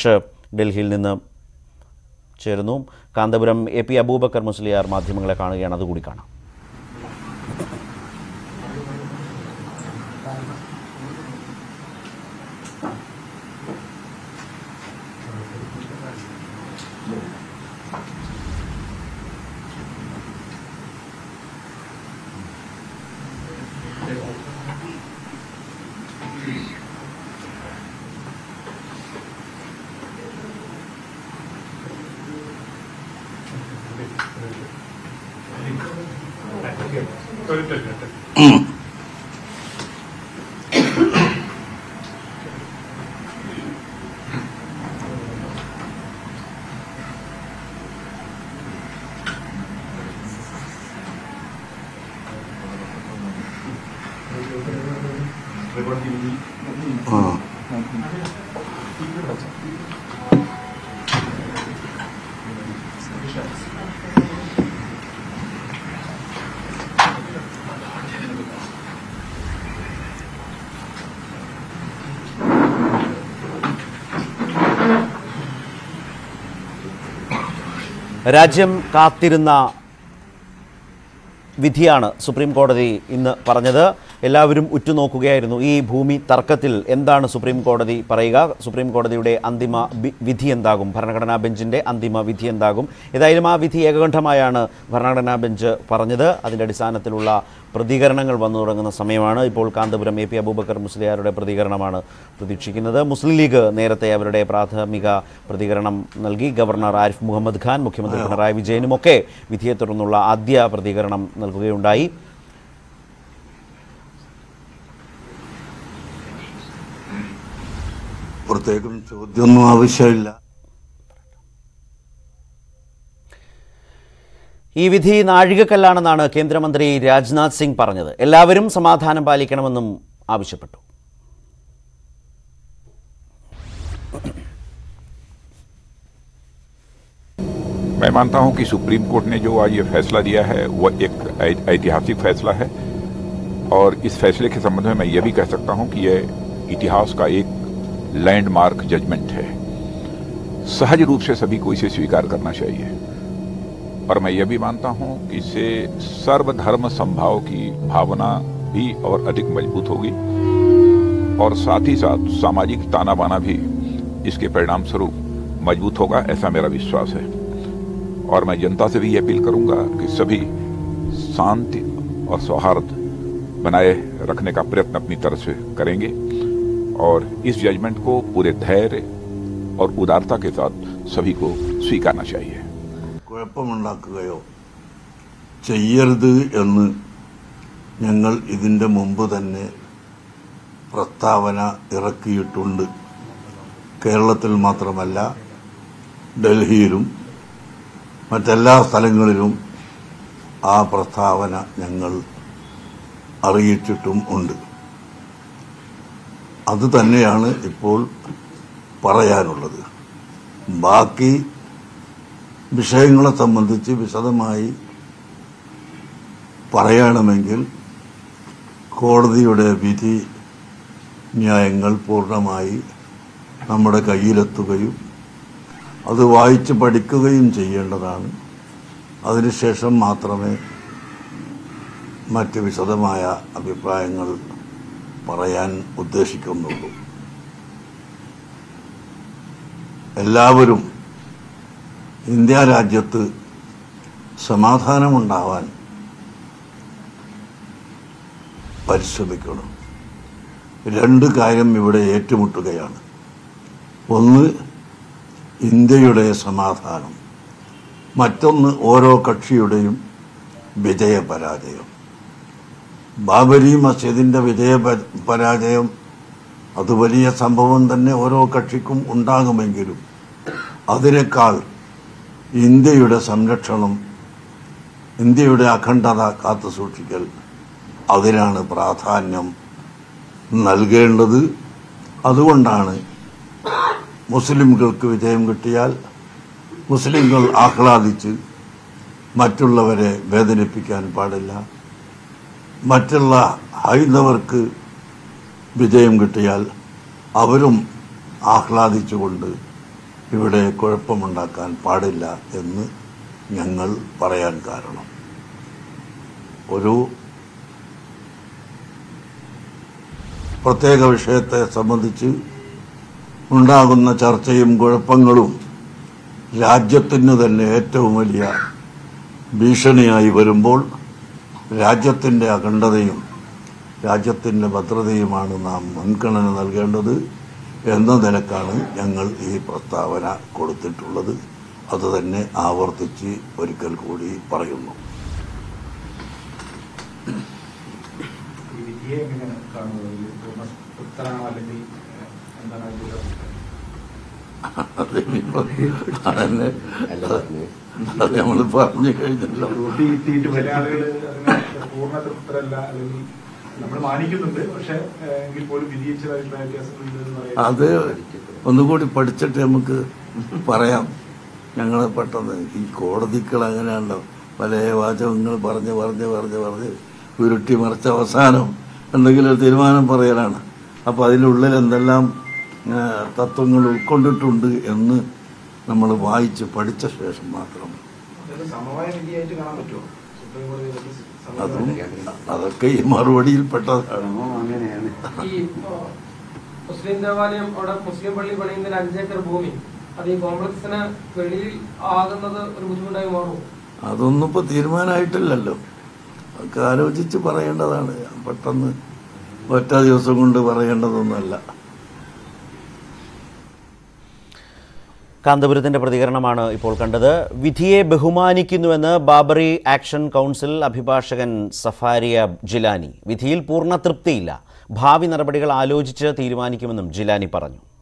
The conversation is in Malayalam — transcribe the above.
പ്രകാശ് ഡൽഹിയിൽ നിന്ന് ചേരുന്നു കാന്തപുരം എ പി അബൂബക്കർ മുസ്ലിയാർ മാധ്യമങ്ങളെ കാണുകയാണ് അതുകൂടി കാണാം രാജ്യം കാത്തിരുന്ന വിധിയാണ് സുപ്രീം കോടതി ഇന്ന് പറഞ്ഞത് എല്ലാവരും ഉറ്റുനോക്കുകയായിരുന്നു ഈ ഭൂമി തർക്കത്തിൽ എന്താണ് സുപ്രീം കോടതി പറയുക സുപ്രീം കോടതിയുടെ അന്തിമ ബി- വിധി എന്താകും ഭരണഘടനാ ബെഞ്ചിൻ്റെ അന്തിമ വിധി എന്താകും ഏതായാലും ആ വിധി ഏകകണ്ഠമായാണ് ഭരണഘടനാ ബെഞ്ച് പറഞ്ഞത് അതിൻ്റെ അടിസ്ഥാനത്തിലുള്ള പ്രതികരണങ്ങൾ വന്നു തുടങ്ങുന്ന സമയമാണ് ഇപ്പോൾ കാന്തപുരം എ പി അബൂബക്കർ മുസ്ലിയാരുടെ പ്രതികരണമാണ് പ്രതീക്ഷിക്കുന്നത് മുസ്ലിം ലീഗ് നേരത്തെ അവരുടെ പ്രാഥമിക പ്രതികരണം നൽകി ഗവർണർ ആരിഫ് മുഹമ്മദ് ഖാൻ മുഖ്യമന്ത്രി പിണറായി വിജയനുമൊക്കെ വിധിയെ തുടർന്നുള്ള ആദ്യ പ്രതികരണം നൽകുകയുണ്ടായി പ്രത്യേകം ചോദ്യമൊന്നും ആവശ്യമില്ല ഈ വിധി നാഴികക്കല്ലാണെന്നാണ് കേന്ദ്രമന്ത്രി രാജ്നാഥ് സിംഗ് പറഞ്ഞത് എല്ലാവരും സമാധാനം പാലിക്കണമെന്നും ആവശ്യപ്പെട്ടു मैं मानता हूं कि सुप्रीम कोर्ट ने जो आज ये फैसला दिया है वह एक ऐ- ऐतिहासिक फैसला है और इस फैसले के संबंध में मैं ये भी कह सकता हूं कि यह इतिहास का एक लैंडमार्क जजमेंट है सहज रूप से सभी को इसे स्वीकार करना चाहिए और मैं यह भी मानता हूं कि इससे सर्वधर्म संभाव की भावना भी और अधिक मजबूत होगी और साथ ही साथ सामाजिक ताना बाना भी इसके परिणाम स्वरूप मजबूत होगा ऐसा मेरा विश्वास है और मैं जनता से भी ये अपील करूंगा कि सभी शांति और सौहार्द बनाए रखने का प्रयत्न अपनी तरफ से करेंगे और इस जजमेंट को पूरे धैर्य और उदारता के साथ सभी को स्वीकारना चाहिए കുഴപ്പമുണ്ടാക്കുകയോ ചെയ്യരുത് എന്ന് ഞങ്ങൾ ഇതിൻ്റെ മുമ്പ് തന്നെ പ്രസ്താവന ഇറക്കിയിട്ടുണ്ട് കേരളത്തിൽ മാത്രമല്ല ഡൽഹിയിലും മറ്റെല്ലാ സ്ഥലങ്ങളിലും ആ പ്രസ്താവന ഞങ്ങൾ അറിയിച്ചിട്ടും ഉണ്ട് അത് തന്നെയാണ് ഇപ്പോൾ പറയാനുള്ളത് ബാക്കി വിഷയങ്ങളെ സംബന്ധിച്ച് വിശദമായി പറയണമെങ്കിൽ കോടതിയുടെ വിധി ന്യായങ്ങൾ പൂർണ്ണമായി നമ്മുടെ കയ്യിലെത്തുകയും അത് വായിച്ച് പഠിക്കുകയും ചെയ്യേണ്ടതാണ് അതിനുശേഷം മാത്രമേ മറ്റ് വിശദമായ അഭിപ്രായങ്ങൾ പറയാൻ ഉദ്ദേശിക്കുന്നുള്ളൂ എല്ലാവരും ഇന്ത്യ രാജ്യത്ത് സമാധാനമുണ്ടാവാൻ പരിശ്രമിക്കണം രണ്ട് കാര്യം ഇവിടെ ഏറ്റുമുട്ടുകയാണ് ഒന്ന് ഇന്ത്യയുടെ സമാധാനം മറ്റൊന്ന് ഓരോ കക്ഷിയുടെയും വിജയപരാജയം ബാബരി മസ്ജിദിന്റെ വിജയ പ- പരാജയം അത് വലിയ സംഭവം തന്നെ ഓരോ കക്ഷിക്കും ഉണ്ടാകുമെങ്കിലും അതിനേക്കാൾ ഇന്ത്യയുടെ സംരക്ഷണം ഇന്ത്യയുടെ അഖണ്ഡത കാത്തു സൂക്ഷിക്കൽ അതിനാണ് പ്രാധാന്യം നൽകേണ്ടത് അതുകൊണ്ടാണ് മുസ്ലിംകൾക്ക് വിജയം കിട്ടിയാൽ മുസ്ലിങ്ങൾ ആഹ്ലാദിച്ച് മറ്റുള്ളവരെ വേദനിപ്പിക്കാൻ പാടില്ല മറ്റുള്ള ഹൈന്ദവർക്ക് വിജയം കിട്ടിയാൽ അവരും ആഹ്ലാദിച്ചുകൊണ്ട് ഇവിടെ കുഴപ്പമുണ്ടാക്കാൻ പാടില്ല എന്ന് ഞങ്ങൾ പറയാൻ കാരണം ഒരു പ്രത്യേക വിഷയത്തെ സംബന്ധിച്ച് ഉണ്ടാകുന്ന ചർച്ചയും കുഴപ്പങ്ങളും രാജ്യത്തിന് തന്നെ ഏറ്റവും വലിയ ഭീഷണിയായി വരുമ്പോൾ രാജ്യത്തിൻ്റെ അഖണ്ഡതയും രാജ്യത്തിൻ്റെ ഭദ്രതയുമാണ് നാം മുൻഗണന നൽകേണ്ടത് എന്ന നിലക്കാണ് ഞങ്ങൾ ഈ പ്രസ്താവന കൊടുത്തിട്ടുള്ളത് അതുതന്നെ ആവർത്തിച്ച് ഒരിക്കൽ കൂടി പറയുന്നു ഈ വിധിയെ എങ്ങനെയാണ് കാണുന്നത് ഈ പൂർണ്ണ തൃപ്തനാണോ അല്ലെങ്കിൽ ഏഹ്, എന്താണ് അതിന്റെ ഒരു അതന്നെ അത് നമ്മൾ പറഞ്ഞു കഴിഞ്ഞല്ലോ ഡ്യൂട്ടി കിട്ടിയിട്ട് ചില ആളുകൾ അതിനെ പൂർണ്ണ തൃപ്തരല്ല അല്ലെങ്കിൽ നമ്മൾ മാനിക്കുന്നുണ്ട് പക്ഷെ ഏഹ്, എങ്കിൽ പോലും വിധിയിച്ചതായിട്ടുള്ള വ്യത്യാസങ്ങളുണ്ട് എന്ന് പറയുന്നത് അത് ഒന്നുകൂടി പഠിച്ചിട്ട് നമുക്ക് പറയാം ഞങ്ങൾ പെട്ടെന്ന് ഈ കോടതികൾ അങ്ങനെയാണല്ലോ പല വാചകങ്ങൾ പറഞ്ഞ് പറഞ്ഞ് പറഞ്ഞ് പറഞ്ഞ് ഉരുട്ടി മറിച്ച അവസാനം എന്തെങ്കിലും ഒരു തീരുമാനം പറയലാണ് അപ്പോൾ അതിനുള്ളിൽ എന്തെല്ലാം ആ, തത്വങ്ങൾ ഉൾക്കൊണ്ടിട്ടുണ്ട് എന്ന് നമ്മൾ വായിച്ച് പഠിച്ച ശേഷം മാത്രം അതൊരു സമവായ വിധിയായിട്ട് കാണാൻ പറ്റുമോ സുപ്രീം കോടതി ഇതൊക്കെ അതും സമവായ അതൊക്കെ ഈ മറുപടിയിൽപ്പെട്ടതാണ് ഈ ഇപ്പോ മുസ്ലിം ദേവാലയം അവിടെ മുസ്ലിം പള്ളി പണിയുന്നതിന് അഞ്ചേക്കർ ഭൂമി അത് ഈ കോംപ്ലക്സിന് വെളിയിൽ ആകുന്നത് ഒരു ബുദ്ധിമുട്ടായി മാറും അതൊന്നും ഇപ്പോൾ തീരുമാനമായിട്ടില്ലല്ലോ അതൊക്കെ ആലോചിച്ച് പറയേണ്ടതാണ് പെട്ടെന്ന് ഒറ്റ ദിവസം കൊണ്ട് പറയേണ്ടതൊന്നുമല്ല കാന്തപുരത്തിന്റെ പ്രതികരണമാണ് ഇപ്പോൾ കണ്ടത് വിധിയെ ബഹുമാനിക്കുന്നുവെന്ന് ബാബറി ആക്ഷൻ കൗൺസിൽ അഭിഭാഷകൻ സഫാരിയ ജിലാനി വിധിയിൽ പൂർണ്ണ തൃപ്തിയില്ല ഭാവി നടപടികൾ ആലോചിച്ച് തീരുമാനിക്കുമെന്നും ജിലാനി പറഞ്ഞു